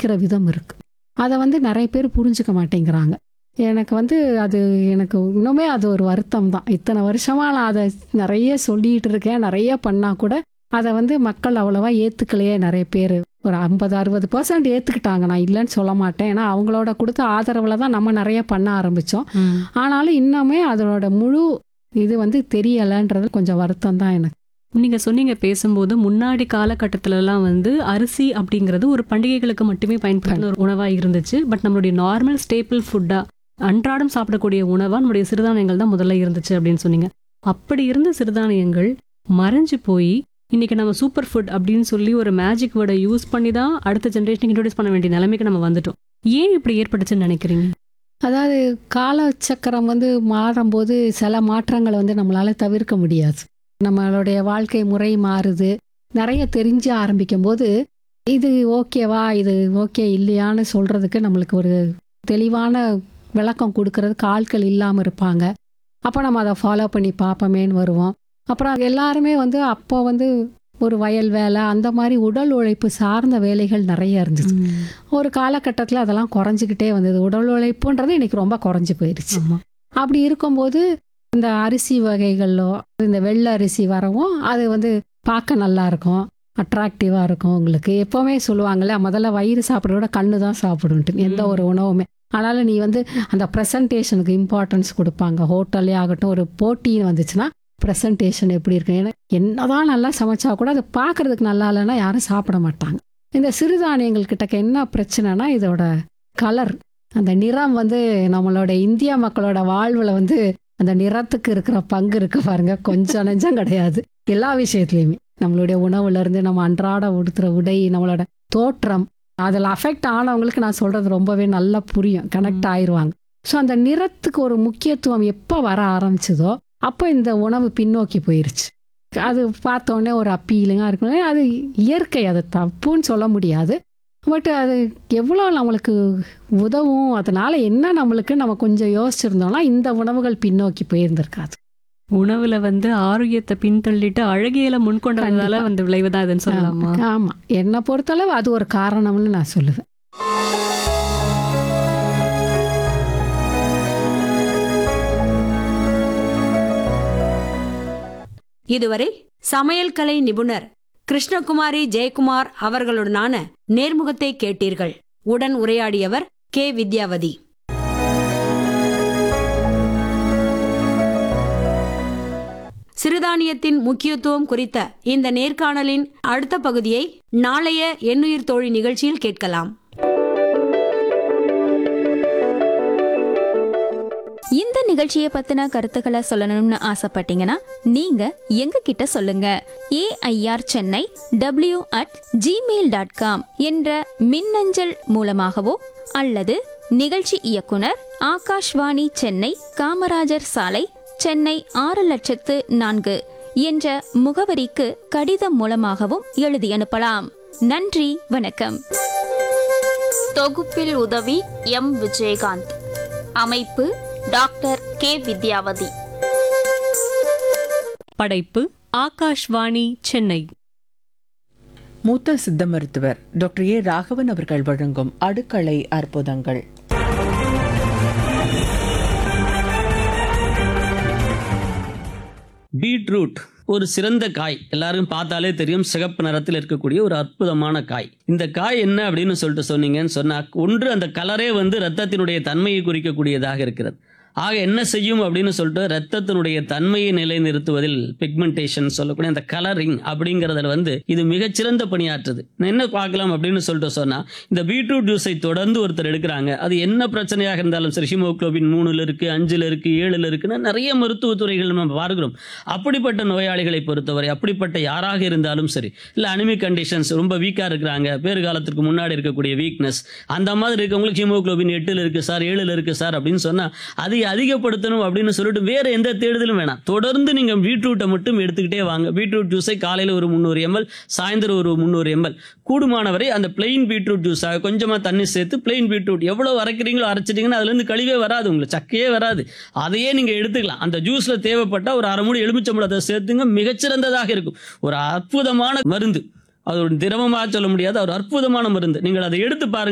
சமைக்கிற விதம் இருக்கு அதை வந்து நிறைய பேர் புரிஞ்சுக்க மாட்டேங்கிறாங்க எனக்கு வந்து அது எனக்கு இன்னுமே அது ஒரு வருத்தம் தான் இத்தனை வருஷமா நான் அதை நிறைய சொல்லிட்டு இருக்கேன் நிறைய பண்ணா கூட அதை வந்து மக்கள் அவ்வளவா ஏத்துக்கலையே நிறைய பேர் ஒரு ஐம்பது அறுபது பர்சன்ட் ஏத்துக்கிட்டாங்க நான் இல்லைன்னு சொல்ல மாட்டேன் ஏன்னா அவங்களோட கொடுத்த ஆதரவுல தான் நம்ம நிறைய பண்ண ஆரம்பிச்சோம் ஆனாலும் இன்னுமே அதோட முழு இது வந்து தெரியலைன்றது கொஞ்சம் வருத்தம் தான் எனக்கு நீங்க சொன்னீங்க பேசும்போது முன்னாடி காலகட்டத்துல எல்லாம் வந்து அரிசி அப்படிங்கிறது ஒரு பண்டிகைகளுக்கு மட்டுமே பயன்படுத்தின ஒரு உணவா இருந்துச்சு பட் நம்மளுடைய நார்மல் ஸ்டேபிள் ஃபுட்டா அன்றாடம் சாப்பிடக்கூடிய உணவா நம்முடைய சிறுதானியங்கள் தான் முதல்ல இருந்துச்சு அப்படின்னு சொன்னீங்க அப்படி இருந்த சிறுதானியங்கள் மறைஞ்சு போய் இன்னைக்கு நம்ம சூப்பர் ஃபுட் அப்படின்னு சொல்லி ஒரு மேஜிக் வேர்டை யூஸ் பண்ணி தான் அடுத்த ஜென்ரேஷனுக்கு இன்ட்ரோடியூஸ் பண்ண வேண்டிய நிலைமைக்கு நம்ம வந்துட்டோம் ஏன் இப்படி ஏற்பட்டுச்சுன்னு நினைக்கிறீங்க அதாவது காலச்சக்கரம் வந்து மாறும்போது சில மாற்றங்களை வந்து நம்மளால தவிர்க்க முடியாது நம்மளுடைய வாழ்க்கை முறை மாறுது நிறைய தெரிஞ்சு ஆரம்பிக்கும் போது இது ஓகேவா இது ஓகே இல்லையான்னு சொல்றதுக்கு நம்மளுக்கு ஒரு தெளிவான விளக்கம் கொடுக்கறதுக்கு ஆட்கள் இல்லாமல் இருப்பாங்க அப்போ நம்ம அதை ஃபாலோ பண்ணி பார்ப்போமேன்னு வருவோம் அப்புறம் எல்லாருமே வந்து அப்போ வந்து ஒரு வயல் வேலை அந்த மாதிரி உடல் உழைப்பு சார்ந்த வேலைகள் நிறைய இருந்துச்சு ஒரு காலகட்டத்தில் அதெல்லாம் குறைஞ்சிக்கிட்டே வந்தது உடல் உழைப்புன்றது இன்னைக்கு ரொம்ப குறைஞ்சி போயிடுச்சு ஆமா அப்படி இருக்கும்போது இந்த அரிசி வகைகளோ இந்த வெள்ளை அரிசி வரவும் அது வந்து பார்க்க நல்லா இருக்கும் அட்ராக்டிவாக இருக்கும் உங்களுக்கு எப்போவுமே சொல்லுவாங்கல்ல முதல்ல வயிறு சாப்பிட்றத விட கண்ணு தான் சாப்பிடுன்ட்டு எந்த ம். ஒரு உணவுமே அதனால நீ வந்து அந்த ப்ரெசன்டேஷனுக்கு இம்பார்ட்டன்ஸ் கொடுப்பாங்க ஹோட்டல்லே ஆகட்டும் ஒரு போட்டின்னு வந்துச்சுன்னா ப்ரெசன்டேஷன் எப்படி இருக்கு ஏன்னா என்னதான் நல்லா சமைச்சா கூட அது பார்க்கறதுக்கு நல்லா இல்லைன்னா யாரும் சாப்பிட மாட்டாங்க இந்த சிறுதானியங்கள் கிட்டக்க என்ன பிரச்சனைனா இதோட கலர் அந்த நிறம் வந்து நம்மளோட இந்திய மக்களோட வாழ்வுல வந்து அந்த நிறத்துக்கு இருக்கிற பங்கு இருக்கு பாருங்க கொஞ்சம் நெஞ்சம் கிடையாது எல்லா விஷயத்துலையுமே நம்மளுடைய உணவுல இருந்து நம்ம அன்றாட உடுத்துற உடை நம்மளோட தோற்றம் அதில் அஃபெக்ட் ஆனவங்களுக்கு நான் சொல்றது ரொம்பவே நல்லா புரியும் கனெக்ட் ஆயிருவாங்க ஸோ அந்த நிறத்துக்கு ஒரு முக்கியத்துவம் எப்போ வர ஆரம்பிச்சதோ அப்போ இந்த உணவு பின்னோக்கி போயிருச்சு அது பார்த்த உடனே ஒரு அப்பீலிங்காக இருக்கணும் அது இயற்கை அது தப்புன்னு சொல்ல முடியாது பட் அது எவ்வளோ நம்மளுக்கு உதவும் அதனால என்ன நம்மளுக்கு நம்ம கொஞ்சம் யோசிச்சிருந்தோம்னா இந்த உணவுகள் பின்னோக்கி போயிருந்திருக்காது உணவுல வந்து ஆரோக்கியத்தை பின்தள்ளிட்டு அழகியல முன்கொண்டதால கண்டிப்பா. வந்து விளைவுதான் இதுன்னு சொல்லலாமா ஆமா என்னை பொறுத்தளவு அது ஒரு காரணம்னு நான் சொல்லுவேன் இதுவரை சமையல் கலை நிபுணர் கிருஷ்ணகுமாரி ஜெயக்குமார் அவர்களுடனான நேர்முகத்தை கேட்டீர்கள் உடன் உரையாடியவர் கே வித்யாவதி சிறுதானியத்தின் முக்கியத்துவம் குறித்த இந்த நேர்காணலின் அடுத்த பகுதியை நாளைய எண்ணுயிர் தோழி நிகழ்ச்சியில் கேட்கலாம் இந்த நிகழ்ச்சியை பத்தின கருத்துக்களை சொல்லணும்னு ஆசைப்பட்டீங்கன்னா நீங்க எங்க கிட்ட சொல்லுங்க AIR Chennai W at Gmail dot com என்ற மின்னஞ்சல் மூலமாகவோ அல்லது நிகழ்ச்சி இயக்குனர் ஆகாஷ்வாணி சென்னை காமராஜர் சாலை சென்னை ஆறு லட்சத்து நான்கு என்ற முகவரிக்கு கடிதம் மூலமாகவும் எழுதி அனுப்பலாம் நன்றி வணக்கம் தொகுப்பில் உதவி எம் விஜயகாந்த் அமைப்பு டாக்டர் கே வித்யாவதி படைப்பு ஆகாஷ்வாணி சென்னை மூத்த சித்த மருத்துவர் டாக்டர் ஏ ராகவன் அவர்கள் வழங்கும் அடுக்களை அற்புதங்கள் பீட்ரூட் ஒரு சிறந்த காய் எல்லாரும் பார்த்தாலே தெரியும் சிகப்பு நிறத்தில் இருக்கக்கூடிய ஒரு அற்புதமான காய் இந்த காய் என்ன அப்படின்னு சொல்லிட்டு சொன்னீங்கன்னு சொன்னா ஒன்று அந்த கலரே வந்து ரத்தத்தினுடைய தன்மையை குறிக்கக்கூடியதாக இருக்கிறது ஆக என்ன செய்யும் அப்படின்னு சொல்லிட்டு ரத்தத்தினுடைய தன்மையை நிலைநிறுத்துவதில் பிக்மெண்டேஷன் சொல்லக்கூடிய அந்த கலரிங் அப்படிங்கிறதுல வந்து இது மிகச்சிறந்த பணியாற்றுது நான் என்ன பார்க்கலாம் அப்படின்னு சொல்லிட்டு சொன்னா இந்த பீட்ரூட் ஜூஸை தொடர்ந்து ஒருத்தர் எடுக்கிறாங்க அது என்ன பிரச்சனையாக இருந்தாலும் சரி ஹிமோக்ளோபின் மூணுல இருக்கு அஞ்சுல இருக்கு ஏழுல இருக்குன்னு நிறைய மருத்துவத்துறைகள் நம்ம பார்க்கிறோம் அப்படிப்பட்ட நோயாளிகளை பொறுத்தவரை அப்படிப்பட்ட யாராக இருந்தாலும் சரி இல்லை அனிமிக் கண்டிஷன்ஸ் ரொம்ப வீக்காக இருக்கிறாங்க பேறு காலத்துக்கு முன்னாடி இருக்கக்கூடிய வீக்னஸ் அந்த மாதிரி இருக்கவங்களுக்கு ஹீமோகுளோபின் எட்டில் இருக்குது சார் ஏழில் இருக்குது சார் அப்படின்னு சொன்னால் அதை அதிகப்படுத்தணும் அப்படின்னு சொல்லிட்டு வேறு எந்த தேடுதலும் வேணாம் தொடர்ந்து நீங்கள் பீட்ரூட்டை மட்டும் எடுத்துக்கிட்டே வாங்க பீட்ரூட் ஜூஸை காலையில் ஒரு முந்நூறு எம்எல் சாயந்தரம் ஒரு முந்நூறு எம்எல் கூடுமானவரை அந்த பிளெயின் பீட்ரூட் ஜூஸாக கொஞ்சமாக தண்ணி சேர்த்து பிளெயின் பீட்ரூட் எவ்வளோ அரைக்கிறீங்களோ அரைச்சிட்டிங்கன்னா அதுலேருந்து கழிவே வராது உங்களுக்கு சக்கையே வராது அதையே நீங்கள் எடுத்துக்கலாம் அந்த ஜூஸில் தேவைப்பட்டால் ஒரு அரை மூடி எலுமிச்சம்பழத்தை சேர்த்துங்க மிகச்சிறந்ததாக இருக்கும் ஒரு அற்புதமான மருந்து அது ஒரு திரவமாக சொல்ல முடியாது ஒரு அற்புதமான மருந்து நீங்கள் அதை எடுத்து பாருங்க